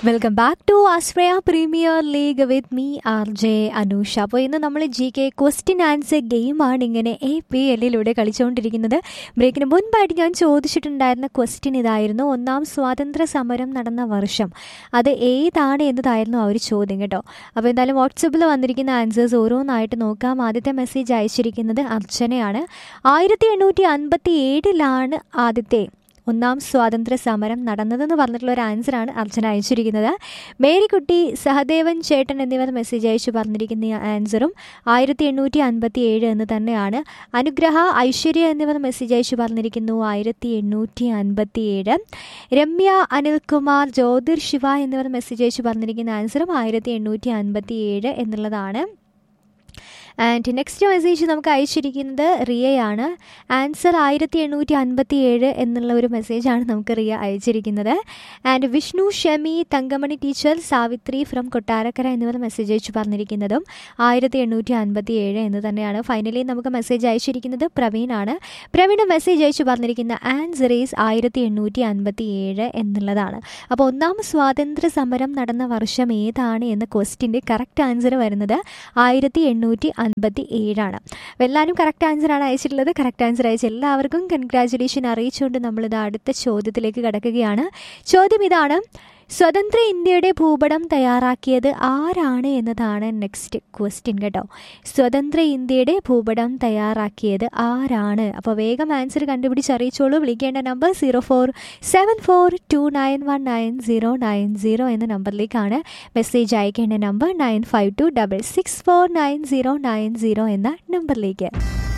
welcome back to Ashraya premier league with me R J Anusha അപ്പോൾ ഇന്ന് നമ്മൾ ജി കെ ക്വസ്റ്റ്യൻ ആൻസർ ഗെയിമാണ് ഇങ്ങനെ എ പി എല്ലിലൂടെ കളിച്ചുകൊണ്ടിരിക്കുന്നത് ബ്രേക്കിന് മുൻപായിട്ട് ഞാൻ ചോദിച്ചിട്ടുണ്ടായിരുന്ന ക്വസ്റ്റ്യൻ ഇതായിരുന്നു ഒന്നാം സ്വാതന്ത്ര്യ സമരം നടന്ന വർഷം അത് ഏതാണ് എന്നതായിരുന്നു ആ ഒരു ചോദ്യം കേട്ടോ അപ്പോൾ എന്തായാലും വാട്സപ്പിൽ വന്നിരിക്കുന്ന ആൻസേഴ്സ് ഓരോന്നായിട്ട് നോക്കാം ആദ്യത്തെ മെസ്സേജ് അയച്ചിരിക്കുന്നത് അർച്ചനയാണ് ആയിരത്തി എണ്ണൂറ്റി അൻപത്തി ഏഴിലാണ് ആദ്യത്തെ ഒന്നാം സ്വാതന്ത്ര്യ സമരം നടന്നതെന്ന് പറഞ്ഞിട്ടുള്ള ഒരു ആൻസറാണ് അർച്ചന അയച്ചിരിക്കുന്നത് മേരിക്കുട്ടി സഹദേവൻ ചേട്ടൻ എന്നിവർ മെസ്സേജ് അയച്ചു പറഞ്ഞിരിക്കുന്ന ഈ ആൻസറും ആയിരത്തി എണ്ണൂറ്റി അൻപത്തി ഏഴ് എന്ന് തന്നെയാണ് അനുഗ്രഹ ഐശ്വര്യ എന്നിവർ മെസ്സേജ് അയച്ചു പറഞ്ഞിരിക്കുന്നു ആയിരത്തി എണ്ണൂറ്റി അൻപത്തി ഏഴ് രമ്യ അനിൽകുമാർ ജ്യോതിർ ശിവ എന്നിവർ മെസ്സേജ് അയച്ചു പറഞ്ഞിരിക്കുന്ന ആൻസറും ആയിരത്തി എണ്ണൂറ്റി അൻപത്തി ഏഴ് എന്നുള്ളതാണ് ആൻഡ് നെക്സ്റ്റ് മെസ്സേജ് നമുക്ക് അയച്ചിരിക്കുന്നത് റിയയാണ് ആൻസർ ആയിരത്തി എണ്ണൂറ്റി അൻപത്തി ഏഴ് എന്നുള്ള ഒരു മെസ്സേജാണ് നമുക്ക് റിയ അയച്ചിരിക്കുന്നത് and Vishnu Shami Thankamani teacher Savitri from Kottarakkara എന്നിവർ മെസ്സേജ് അയച്ചു പറഞ്ഞിരിക്കുന്നതും ആയിരത്തി എണ്ണൂറ്റി അൻപത്തി ഏഴ് എന്ന് തന്നെയാണ് ഫൈനലി നമുക്ക് മെസ്സേജ് അയച്ചിരിക്കുന്നത് പ്രവീണാണ് പ്രവീണ് മെസ്സേജ് അയച്ചു പറഞ്ഞിരിക്കുന്ന ആൻസർ ഈസ് ആയിരത്തി എണ്ണൂറ്റി അൻപത്തി ഏഴ് എന്നുള്ളതാണ് അപ്പോൾ ഒന്നാം സ്വാതന്ത്ര്യ സമരം നടന്ന വർഷം ഏതാണ് എന്ന ക്വസ്റ്റിൻ്റെ കറക്റ്റ് ആൻസർ വരുന്നത് ആയിരത്തി എണ്ണൂറ്റി അൻപത്തി ഏഴാണ് അപ്പോൾ എല്ലാവരും കറക്റ്റ് ആൻസറാണ് അയച്ചിട്ടുള്ളത് കറക്റ്റ് ആൻസർ അയച്ച എല്ലാവർക്കും കൺഗ്രാറ്റുലേഷൻ അറിയിച്ചുകൊണ്ട് നമ്മളിത് അടുത്ത ചോദ്യത്തിലേക്ക് കടക്കുകയാണ് ചോദ്യം ഇതാണ് സ്വതന്ത്ര ഇന്ത്യയുടെ ഭൂപടം തയ്യാറാക്കിയത് ആരാണ് എന്നതാണ് നെക്സ്റ്റ് ക്വസ്റ്റ്യൻ കേട്ടോ സ്വതന്ത്ര ഇന്ത്യയുടെ ഭൂപടം തയ്യാറാക്കിയത് ആരാണ് അപ്പോൾ വേഗം ആൻസർ കണ്ടുപിടിച്ചറിയിച്ചോളൂ വിളിക്കേണ്ട number zero four seven four two nine one nine zero nine zero എന്ന നമ്പറിലേക്കാണ് മെസ്സേജ് അയക്കേണ്ട number nine five two double six four nine zero nine zero എന്ന നമ്പറിലേക്ക്